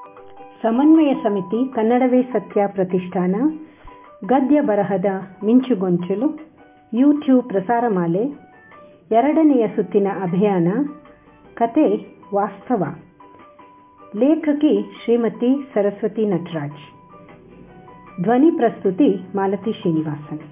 ಸಮನ್ವಯ ಸಮಿತಿ ಕನ್ನಡವೇ ಸತ್ಯ ಪ್ರತಿಷ್ಠಾನ ಗದ್ಯ ಬರಹದ ಮಿಂಚುಗೊಂಚಲು ಯೂಟ್ಯೂಬ್ ಪ್ರಸಾರಮಾಲೆ ಎರಡನೆಯ ಸುತ್ತಿನ ಅಭಿಯಾನ ಕತೆ ವಾಸ್ತವ ಲೇಖಕಿ ಶ್ರೀಮತಿ ಸರಸ್ವತಿ ನಟರಾಜ್ ಧ್ವನಿ ಪ್ರಸ್ತುತಿ ಮಾಲತಿ ಶ್ರೀನಿವಾಸನ್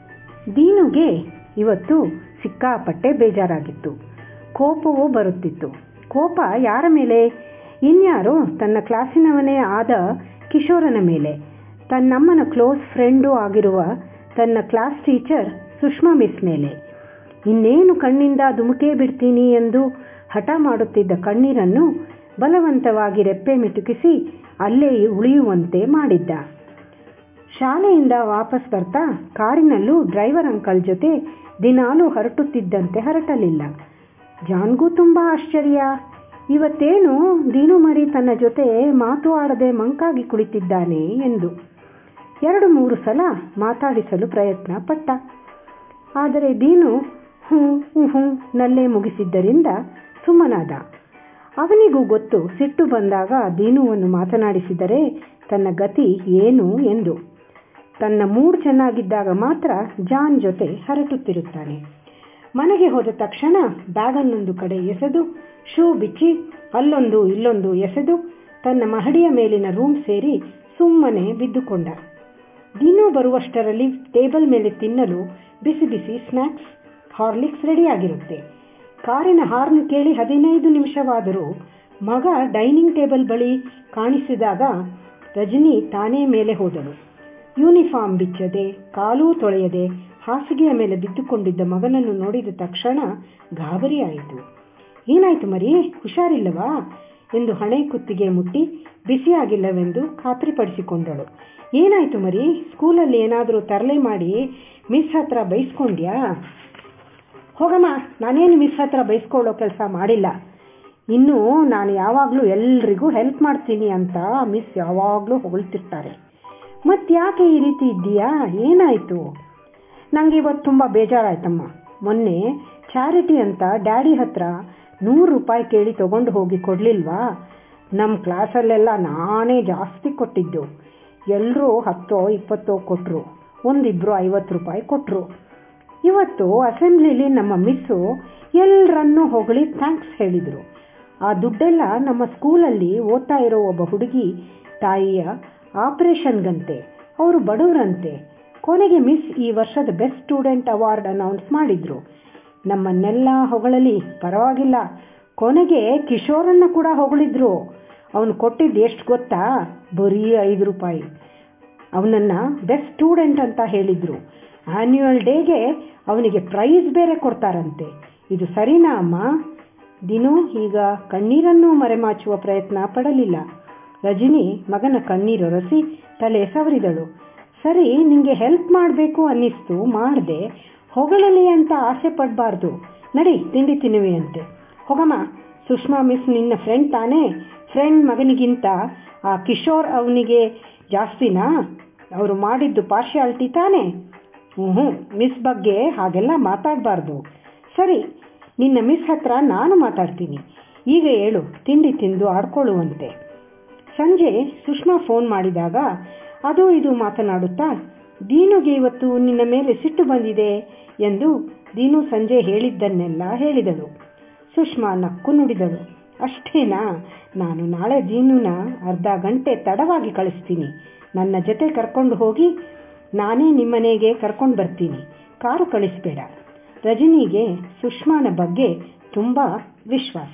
ದೀನುಗೆ ಇವತ್ತು ಸಿಕ್ಕಾಪಟ್ಟೆ ಬೇಜಾರಾಗಿತ್ತು ಕೋಪವೂ ಬರುತ್ತಿತ್ತು ಕೋಪ ಯಾರ ಮೇಲೆ ಇನ್ಯಾರು ತನ್ನ ಕ್ಲಾಸಿನವನೇ ಆದ ಕಿಶೋರನ ಮೇಲೆ ತನ್ನಮ್ಮನ ಕ್ಲೋಸ್ ಫ್ರೆಂಡೂ ಆಗಿರುವ ತನ್ನ ಕ್ಲಾಸ್ ಟೀಚರ್ ಸುಷ್ಮಾ ಮಿಸ್ ಮೇಲೆ ಇನ್ನೇನು ಕಣ್ಣಿಂದ ಧುಮುಕೇ ಬಿಡ್ತೀನಿ ಎಂದು ಹಠ ಮಾಡುತ್ತಿದ್ದ ಕಣ್ಣೀರನ್ನು ಬಲವಂತವಾಗಿ ರೆಪ್ಪೆ ಮಿಟುಕಿಸಿ ಅಲ್ಲೇ ಉಳಿಯುವಂತೆ ಮಾಡಿದ್ದ ಶಾಲೆಯಿಂದ ವಾಪಸ್ ಬರ್ತಾ ಕಾರಿನಲ್ಲೂ ಡ್ರೈವರ್ ಅಂಕಲ್ ಜೊತೆ ದಿನಾಲೂ ಹರಟುತ್ತಿದ್ದಂತೆ ಹರಟಲಿಲ್ಲ ಜಾನ್ಗೂ ತುಂಬಾ ಆಶ್ಚರ್ಯ ಇವತ್ತೇನು ದೀನು ಮರಿ ತನ್ನ ಜೊತೆ ಮಾತು ಆಡದೆ ಮಂಕಾಗಿ ಕುಳಿತಿದ್ದಾನೆ ಎಂದು ಎರಡು ಮೂರು ಸಲ ಮಾತಾಡಿಸಲು ಪ್ರಯತ್ನ ಪಟ್ಟ ಆದರೆ ದೀನು ಹ್ಞೂ ಹ್ಞೂ ನಲ್ಲೇ ಮುಗಿಸಿದ್ದರಿಂದ ಸುಮ್ಮನಾದ ಅವನಿಗೂ ಗೊತ್ತು ಸಿಟ್ಟು ಬಂದಾಗ ದೀನುವನ್ನು ಮಾತನಾಡಿಸಿದರೆ ತನ್ನ ಗತಿ ಏನು ಎಂದು ತನ್ನ ಮೂಡ್ ಚೆನ್ನಾಗಿದ್ದಾಗ ಮಾತ್ರ ಜಾನ್ ಜೊತೆ ಹರಟುತ್ತಿರುತ್ತಾನೆ ಮನೆಗೆ ಹೋದ ತಕ್ಷಣ ಬ್ಯಾಗನ್ನೊಂದು ಕಡೆ ಎಸೆದು ಶೂ ಬಿಚ್ಚಿ ಅಲ್ಲೊಂದು ಇಲ್ಲೊಂದು ಎಸೆದು ತನ್ನ ಮಹಡಿಯ ಮೇಲಿನ ರೂಮ್ ಸೇರಿ ಸುಮ್ಮನೆ ಬಿದ್ದುಕೊಂಡ ದಿನೂ ಬರುವಷ್ಟರಲ್ಲಿ ಟೇಬಲ್ ಮೇಲೆ ತಿನ್ನಲು ಬಿಸಿ ಬಿಸಿ ಸ್ನ್ಯಾಕ್ಸ್ ಹಾರ್ಲಿಕ್ಸ್ ರೆಡಿಯಾಗಿರುತ್ತೆ ಕಾರಿನ ಹಾರ್ನ್ ಕೇಳಿ ಹದಿನೈದು ನಿಮಿಷವಾದರೂ ಮಗ ಡೈನಿಂಗ್ ಟೇಬಲ್ ಬಳಿ ಕಾಣಿಸಿದಾಗ ರಜನಿ ತಾನೇ ಮೇಲೆ ಹೋದಳು ಯೂನಿಫಾರ್ಮ್ ಬಿಚ್ಚದೆ ಕಾಲೂ ತೊಳೆಯದೆ ಹಾಸಿಗೆಯ ಮೇಲೆ ಬಿದ್ದುಕೊಂಡಿದ್ದ ಮಗನನ್ನು ನೋಡಿದ ತಕ್ಷಣ ಗಾಬರಿಯಾಯಿತು ಏನಾಯ್ತು ಮರಿ ಹುಷಾರಿಲ್ಲವಾ ಎಂದು ಹಣೆ ಕುತ್ತಿಗೆ ಮುಟ್ಟಿ ಬಿಸಿಯಾಗಿಲ್ಲವೆಂದು ಖಾತ್ರಿಪಡಿಸಿಕೊಂಡಳು ಏನಾಯ್ತು ಮರಿ ಸ್ಕೂಲಲ್ಲಿ ಏನಾದರೂ ತರಲೆ ಮಾಡಿ ಮಿಸ್ ಹತ್ರ ಬೈಸ್ಕೊಂಡ್ಯಾ ಹೋಗಮ್ಮ ನಾನೇನು ಮಿಸ್ ಹತ್ರ ಬೈಸ್ಕೊಳ್ಳೋ ಕೆಲಸ ಮಾಡಿಲ್ಲ ಇನ್ನು ನಾನು ಯಾವಾಗಲೂ ಎಲ್ರಿಗೂ ಹೆಲ್ಪ್ ಮಾಡ್ತೀನಿ ಅಂತ ಮಿಸ್ ಯಾವಾಗಲೂ ಹೊಗಳ್ತಿರ್ತಾರೆ ಮತ್ತ್ಯಾಕೆ ಈ ರೀತಿ ಇದ್ದೀಯಾ ಏನಾಯಿತು ನನಗೆ ಇವತ್ತು ತುಂಬ ಬೇಜಾರಾಯ್ತಮ್ಮ ಮೊನ್ನೆ ಚಾರಿಟಿ ಅಂತ ಡ್ಯಾಡಿ ಹತ್ರ ನೂರು ರೂಪಾಯಿ ಕೇಳಿ ತಗೊಂಡು ಹೋಗಿ ಕೊಡಲಿಲ್ವಾ ನಮ್ಮ ಕ್ಲಾಸಲ್ಲೆಲ್ಲ ನಾನೇ ಜಾಸ್ತಿ ಕೊಟ್ಟಿದ್ದು ಎಲ್ಲರೂ ಹತ್ತೋ ಇಪ್ಪತ್ತೋ ಕೊಟ್ಟರು ಒಂದಿಬ್ಬರು ಐವತ್ತು ರೂಪಾಯಿ ಕೊಟ್ಟರು ಇವತ್ತು ಅಸೆಂಬ್ಲಿಲಿ ನಮ್ಮ ಮಿಸ್ಸು ಎಲ್ಲರನ್ನೂ ಹೊಗಳಿ ಥ್ಯಾಂಕ್ಸ್ ಹೇಳಿದರು ಆ ದುಡ್ಡೆಲ್ಲ ನಮ್ಮ ಸ್ಕೂಲಲ್ಲಿ ಓದ್ತಾ ಇರೋ ಒಬ್ಬ ಹುಡುಗಿ ತಾಯಿಯ ಆಪರೇಷನ್ಗಂತೆ ಅವರು ಬಡವರಂತೆ ಕೊನೆಗೆ ಮಿಸ್ ಈ ವರ್ಷದ ಬೆಸ್ಟ್ ಸ್ಟೂಡೆಂಟ್ ಅವಾರ್ಡ್ ಅನೌನ್ಸ್ ಮಾಡಿದ್ರು ನಮ್ಮನ್ನೆಲ್ಲ ಹೊಗಳಲಿ ಪರವಾಗಿಲ್ಲ ಕೊನೆಗೆ ಕಿಶೋರನ್ನ ಕೂಡ ಹೊಗಳಿದ್ರು ಅವನು ಕೊಟ್ಟಿದ್ದು ಎಷ್ಟು ಗೊತ್ತಾ ಬರೀ ಐದು ರೂಪಾಯಿ ಅವನನ್ನ ಬೆಸ್ಟ್ ಸ್ಟೂಡೆಂಟ್ ಅಂತ ಹೇಳಿದ್ರು ಆನ್ಯುವಲ್ ಡೇಗೆ ಅವನಿಗೆ ಪ್ರೈಸ್ ಬೇರೆ ಕೊಡ್ತಾರಂತೆ ಇದು ಸರಿನಾ ಅಮ್ಮ ದಿನು ಈಗ ಕಣ್ಣೀರನ್ನೂ ಮರೆಮಾಚುವ ಪ್ರಯತ್ನ ಪಡಲಿಲ್ಲ ರಜನಿ ಮಗನ ಕಣ್ಣೀರೊರೆಸಿ ತಲೆ ಸವರಿದಳು ಸರಿ ನಿಂಗೆ ಹೆಲ್ಪ್ ಮಾಡಬೇಕು ಅನ್ನಿಸ್ತು ಮಾಡಿದೆ ಹೊಗಳಲಿ ಅಂತ ಆಸೆ ಪಡಬಾರ್ದು ನಡಿ ತಿಂಡಿ ತಿನ್ನುವೆ ಅಂತೆ ಹೋಗಮ್ಮ ಸುಷ್ಮಾ ಮಿಸ್ ನಿನ್ನ ಫ್ರೆಂಡ್ ತಾನೇ ಫ್ರೆಂಡ್ ಮಗನಿಗಿಂತ ಆ ಕಿಶೋರ್ ಅವನಿಗೆ ಜಾಸ್ತಿನಾ ಅವರು ಮಾಡಿದ್ದು ಪಾರ್ಶಿಯಾಲಿಟಿ ತಾನೇ ಹ್ಞೂ ಮಿಸ್ ಬಗ್ಗೆ ಹಾಗೆಲ್ಲ ಮಾತಾಡಬಾರ್ದು ಸರಿ ನಿನ್ನ ಮಿಸ್ ಹತ್ರ ನಾನು ಮಾತಾಡ್ತೀನಿ ಈಗ ಹೇಳು ತಿಂಡಿ ತಿಂದು ಆಡ್ಕೊಳ್ಳುವಂತೆ ಸಂಜೆ ಸುಷ್ಮಾ ಫೋನ್ ಮಾಡಿದಾಗ ಅದು ಇದು ಮಾತನಾಡುತ್ತಾ ದೀನುಗೆ ಇವತ್ತು ನಿನ್ನ ಮೇಲೆ ಸಿಟ್ಟು ಬಂದಿದೆ ಎಂದು ದೀನು ಸಂಜೆ ಹೇಳಿದ್ದನ್ನೆಲ್ಲ ಹೇಳಿದಳು ಸುಷ್ಮಾ ನಕ್ಕು ನುಡಿದಳು ಅಷ್ಟೇನಾ ನಾನು ನಾಳೆ ದೀನುನ ಅರ್ಧ ಗಂಟೆ ತಡವಾಗಿ ಕಳಿಸ್ತೀನಿ ನನ್ನ ಜೊತೆ ಕರ್ಕೊಂಡು ಹೋಗಿ ನಾನೇ ನಿಮ್ಮನೆಗೆ ಕರ್ಕೊಂಡು ಬರ್ತೀನಿ ಕಾರು ಕಳಿಸ್ಬೇಡ ರಜನಿಗೆ ಸುಷ್ಮಾನ ಬಗ್ಗೆ ತುಂಬ ವಿಶ್ವಾಸ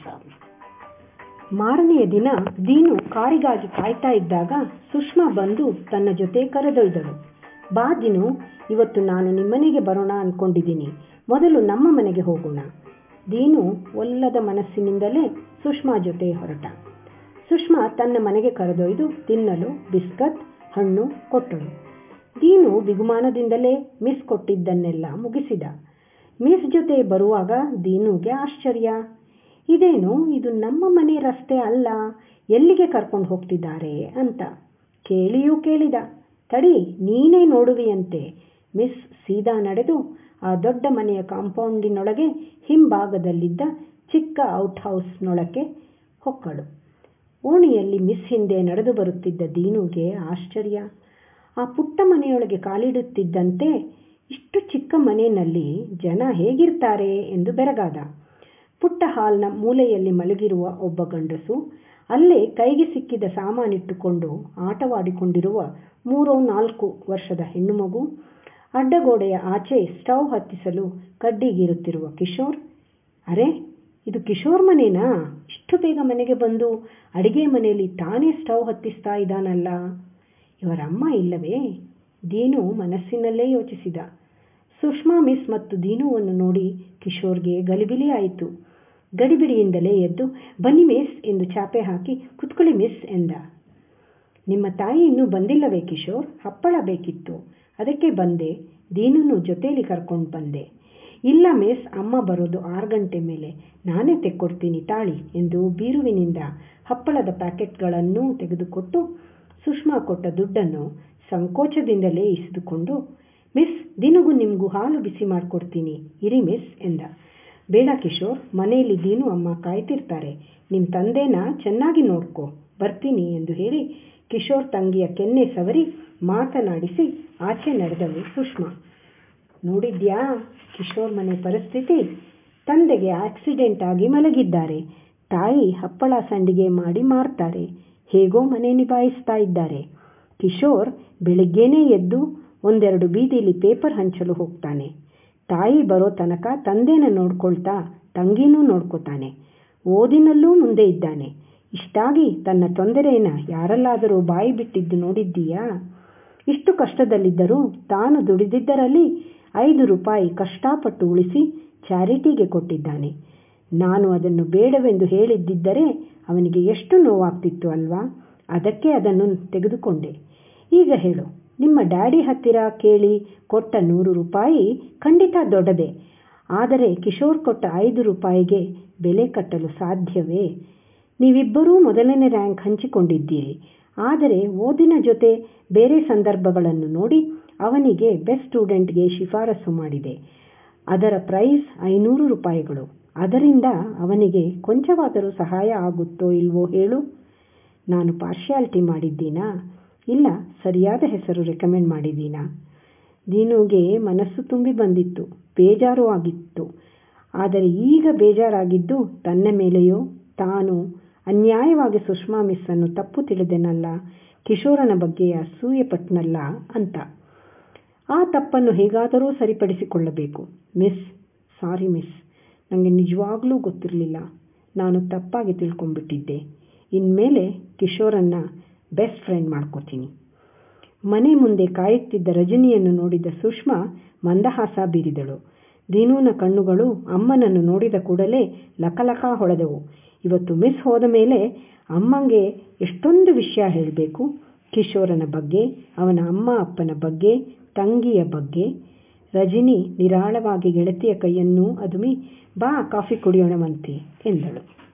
ಮಾರನೆಯ ದಿನ ದೀನು ಕಾರಿಗಾಗಿ ಕಾಯ್ತಾ ಇದ್ದಾಗ ಸುಷ್ಮಾ ಬಂದು ತನ್ನ ಜೊತೆ ಕರೆದೊಯ್ದಳು ಬಾ ದಿನು ಇವತ್ತು ನಾನು ನಿಮ್ಮನೆಗೆ ಬರೋಣ ಅನ್ಕೊಂಡಿದ್ದೀನಿ ಮೊದಲು ನಮ್ಮ ಮನೆಗೆ ಹೋಗೋಣ ದೀನು ಒಲ್ಲದ ಮನಸ್ಸಿನಿಂದಲೇ ಸುಷ್ಮಾ ಜೊತೆ ಹೊರಟ ಸುಷ್ಮಾ ತನ್ನ ಮನೆಗೆ ಕರೆದೊಯ್ದು ತಿನ್ನಲು ಬಿಸ್ಕತ್ ಹಣ್ಣು ಕೊಟ್ಟಳು ದೀನು ಬಿಗುಮಾನದಿಂದಲೇ ಮಿಸ್ ಕೊಟ್ಟಿದ್ದನ್ನೆಲ್ಲ ಮುಗಿಸಿದ ಮಿಸ್ ಜೊತೆ ಬರುವಾಗ ದೀನುಗೆ ಆಶ್ಚರ್ಯ ಇದೇನು ಇದು ನಮ್ಮ ಮನೆ ರಸ್ತೆ ಅಲ್ಲ ಎಲ್ಲಿಗೆ ಕರ್ಕೊಂಡು ಹೋಗ್ತಿದ್ದಾರೆ ಅಂತ ಕೇಳಿಯೂ ಕೇಳಿದ ತಡಿ ನೀನೇ ನೋಡುವಿಯಂತೆ ಮಿಸ್ ಸೀದಾ ನಡೆದು ಆ ದೊಡ್ಡ ಮನೆಯ ಕಾಂಪೌಂಡಿನೊಳಗೆ ಹಿಂಭಾಗದಲ್ಲಿದ್ದ ಚಿಕ್ಕ ಔಟ್ ಹೌಸ್ನೊಳಕ್ಕೆ ಹೊಕ್ಕಳು ಓಣಿಯಲ್ಲಿ ಮಿಸ್ ಹಿಂದೆ ನಡೆದು ಬರುತ್ತಿದ್ದ ದೀನುಗೆ ಆಶ್ಚರ್ಯ ಆ ಪುಟ್ಟ ಮನೆಯೊಳಗೆ ಕಾಲಿಡುತ್ತಿದ್ದಂತೆ ಇಷ್ಟು ಚಿಕ್ಕ ಮನೆಯಲ್ಲಿ ಜನ ಹೇಗಿರ್ತಾರೆ ಎಂದು ಬೆರಗಾದ ಪುಟ್ಟ ಹಾಲ್ನ ಮೂಲೆಯಲ್ಲಿ ಮಲಗಿರುವ ಒಬ್ಬ ಗಂಡಸು ಅಲ್ಲೇ ಕೈಗೆ ಸಿಕ್ಕಿದ ಸಾಮಾನಿಟ್ಟುಕೊಂಡು ಆಟವಾಡಿಕೊಂಡಿರುವ ಮೂರೋ ನಾಲ್ಕು ವರ್ಷದ ಹೆಣ್ಣುಮಗು ಅಡ್ಡಗೋಡೆಯ ಆಚೆ ಸ್ಟವ್ ಹತ್ತಿಸಲು ಕಡ್ಡಿಗೀರುತ್ತಿರುವ ಕಿಶೋರ್ ಅರೆ ಇದು ಕಿಶೋರ್ ಮನೇನಾ ಇಷ್ಟು ಬೇಗ ಮನೆಗೆ ಬಂದು ಅಡಿಗೆ ಮನೆಯಲ್ಲಿ ತಾನೇ ಸ್ಟವ್ ಹತ್ತಿಸ್ತಾ ಇದ್ದಾನಲ್ಲ ಇವರ ಅಮ್ಮ ಇಲ್ಲವೇ ದೀನು ಮನಸ್ಸಿನಲ್ಲೇ ಯೋಚಿಸಿದ ಸುಷ್ಮಾ ಮಿಸ್ ಮತ್ತು ದೀನುವನ್ನು ನೋಡಿ ಕಿಶೋರ್ಗೆ ಗಲಿಬಿಲಿ ಆಯಿತು ಗಡಿಬಿಡಿಯಿಂದಲೇ ಎದ್ದು ಬನ್ನಿ ಮಿಸ್ ಎಂದು ಚಾಪೆ ಹಾಕಿ ಕುತ್ಕೊಳ್ಳಿ ಮಿಸ್ ಎಂದ ನಿಮ್ಮ ತಾಯಿ ಇನ್ನೂ ಬಂದಿಲ್ಲವೇ ಕಿಶೋರ್ ಹಪ್ಪಳ ಬೇಕಿತ್ತು ಅದಕ್ಕೆ ಬಂದೆ ದೀನುನು ಜೊತೆಯಲ್ಲಿ ಕರ್ಕೊಂಡು ಬಂದೆ ಇಲ್ಲ ಮಿಸ್ ಅಮ್ಮ ಬರೋದು ಆರು ಗಂಟೆ ಮೇಲೆ ನಾನೇ ತೆಕ್ಕೊಡ್ತೀನಿ ತಾಳಿ ಎಂದು ಬೀರುವಿನಿಂದ ಹಪ್ಪಳದ ಪ್ಯಾಕೆಟ್ಗಳನ್ನು ತೆಗೆದುಕೊಟ್ಟು ಸುಷ್ಮಾ ಕೊಟ್ಟ ದುಡ್ಡನ್ನು ಸಂಕೋಚದಿಂದಲೇ ಇಸಿದುಕೊಂಡು ಮಿಸ್ ದಿನಗೂ ನಿಮಗೂ ಹಾಲು ಬಿಸಿ ಮಾಡಿಕೊಡ್ತೀನಿ ಇರಿ ಮಿಸ್ ಎಂದ ಬೇಡ ಕಿಶೋರ್ ಮನೆಯಲ್ಲಿ ದೀನು ಅಮ್ಮ ಕಾಯ್ತಿರ್ತಾರೆ ನಿಮ್ಮ ತಂದೆನ ಚೆನ್ನಾಗಿ ನೋಡ್ಕೊ ಬರ್ತೀನಿ ಎಂದು ಹೇಳಿ ಕಿಶೋರ್ ತಂಗಿಯ ಕೆನ್ನೆ ಸವರಿ ಮಾತನಾಡಿಸಿ ಆಚೆ ನಡೆದಳು ಸುಷ್ಮಾ ನೋಡಿದ್ಯಾ ಕಿಶೋರ್ ಮನೆ ಪರಿಸ್ಥಿತಿ ತಂದೆಗೆ ಆಕ್ಸಿಡೆಂಟ್ ಆಗಿ ಮಲಗಿದ್ದಾರೆ ತಾಯಿ ಹಪ್ಪಳ ಸಂಡಿಗೆ ಮಾಡಿ ಮಾರ್ತಾರೆ ಹೇಗೋ ಮನೆ ನಿಭಾಯಿಸ್ತಾ ಇದ್ದಾರೆ ಕಿಶೋರ್ ಬೆಳಿಗ್ಗೆನೇ ಎದ್ದು ಒಂದೆರಡು ಬೀದಿಲಿ ಪೇಪರ್ ಹಂಚಲು ಹೋಗ್ತಾನೆ ತಾಯಿ ಬರೋ ತನಕ ತಂದೆನ ನೋಡ್ಕೊಳ್ತಾ ತಂಗಿನೂ ನೋಡ್ಕೋತಾನೆ ಓದಿನಲ್ಲೂ ಮುಂದೆ ಇದ್ದಾನೆ ಇಷ್ಟಾಗಿ ತನ್ನ ತೊಂದರೆನ ಯಾರಲ್ಲಾದರೂ ಬಾಯಿ ಬಿಟ್ಟಿದ್ದು ನೋಡಿದ್ದೀಯಾ ಇಷ್ಟು ಕಷ್ಟದಲ್ಲಿದ್ದರೂ ತಾನು ದುಡಿದಿದ್ದರಲ್ಲಿ ಐದು ರೂಪಾಯಿ ಕಷ್ಟಪಟ್ಟು ಉಳಿಸಿ ಚಾರಿಟಿಗೆ ಕೊಟ್ಟಿದ್ದಾನೆ ನಾನು ಅದನ್ನು ಬೇಡವೆಂದು ಹೇಳಿದ್ದಿದ್ದರೆ ಅವನಿಗೆ ಎಷ್ಟು ನೋವಾಗ್ತಿತ್ತು ಅಲ್ವಾ ಅದಕ್ಕೆ ಅದನ್ನು ತೆಗೆದುಕೊಂಡೆ ಈಗ ಹೇಳು ನಿಮ್ಮ ಡ್ಯಾಡಿ ಹತ್ತಿರ ಕೇಳಿ ಕೊಟ್ಟ ನೂರು ರೂಪಾಯಿ ಖಂಡಿತ ದೊಡ್ಡದೆ ಆದರೆ ಕಿಶೋರ್ ಕೊಟ್ಟ ಐದು ರೂಪಾಯಿಗೆ ಬೆಲೆ ಕಟ್ಟಲು ಸಾಧ್ಯವೇ ನೀವಿಬ್ಬರೂ ಮೊದಲನೇ ರ್ಯಾಂಕ್ ಹಂಚಿಕೊಂಡಿದ್ದೀರಿ ಆದರೆ ಓದಿನ ಜೊತೆ ಬೇರೆ ಸಂದರ್ಭಗಳನ್ನು ನೋಡಿ ಅವನಿಗೆ ಬೆಸ್ಟ್ ಸ್ಟೂಡೆಂಟ್ಗೆ ಶಿಫಾರಸು ಮಾಡಿದೆ ಅದರ ಪ್ರೈಸ್ ಐನೂರು ರೂಪಾಯಿಗಳು ಅದರಿಂದ ಅವನಿಗೆ ಕೊಂಚವಾದರೂ ಸಹಾಯ ಆಗುತ್ತೋ ಇಲ್ವೋ ಹೇಳು ನಾನು ಪಾರ್ಶಿಯಾಲಿಟಿ ಮಾಡಿದ್ದೀನಾ ಇಲ್ಲ ಸರಿಯಾದ ಹೆಸರು ರೆಕಮೆಂಡ್ ಮಾಡಿದ್ದೀನಾ ದೀನುಗೆ ಮನಸ್ಸು ತುಂಬಿ ಬಂದಿತ್ತು ಬೇಜಾರು ಆಗಿತ್ತು ಆದರೆ ಈಗ ಬೇಜಾರಾಗಿದ್ದು ತನ್ನ ಮೇಲೆಯೋ ತಾನು ಅನ್ಯಾಯವಾಗಿ ಸುಷ್ಮಾ ಮಿಸ್ಸನ್ನು ತಪ್ಪು ತಿಳಿದೆನಲ್ಲ ಕಿಶೋರನ ಬಗ್ಗೆ ಅಸೂಯೆ ಪಟ್ನಲ್ಲ ಅಂತ ಆ ತಪ್ಪನ್ನು ಹೇಗಾದರೂ ಸರಿಪಡಿಸಿಕೊಳ್ಳಬೇಕು ಮಿಸ್ ಸಾರಿ ಮಿಸ್ ನನಗೆ ನಿಜವಾಗ್ಲೂ ಗೊತ್ತಿರಲಿಲ್ಲ ನಾನು ತಪ್ಪಾಗಿ ತಿಳ್ಕೊಂಡ್ಬಿಟ್ಟಿದ್ದೆ ಇನ್ಮೇಲೆ ಕಿಶೋರನ್ನ ಬೆಸ್ಟ್ ಫ್ರೆಂಡ್ ಮಾಡ್ಕೋತೀನಿ ಮನೆ ಮುಂದೆ ಕಾಯುತ್ತಿದ್ದ ರಜನಿಯನ್ನು ನೋಡಿದ ಸುಷ್ಮಾ ಮಂದಹಾಸ ಬೀರಿದಳು ದೀನೂನ ಕಣ್ಣುಗಳು ಅಮ್ಮನನ್ನು ನೋಡಿದ ಕೂಡಲೇ ಲಕಲಕ ಹೊಳೆದವು ಇವತ್ತು ಮಿಸ್ ಹೋದ ಮೇಲೆ ಅಮ್ಮಂಗೆ ಎಷ್ಟೊಂದು ವಿಷಯ ಹೇಳಬೇಕು ಕಿಶೋರನ ಬಗ್ಗೆ ಅವನ ಅಮ್ಮ ಅಪ್ಪನ ಬಗ್ಗೆ ತಂಗಿಯ ಬಗ್ಗೆ ರಜನಿ ನಿರಾಳವಾಗಿ ಗೆಳತಿಯ ಕೈಯನ್ನೂ ಅದುಮಿ ಬಾ ಕಾಫಿ ಕುಡಿಯೋಣವಂತೆ ಎಂದಳು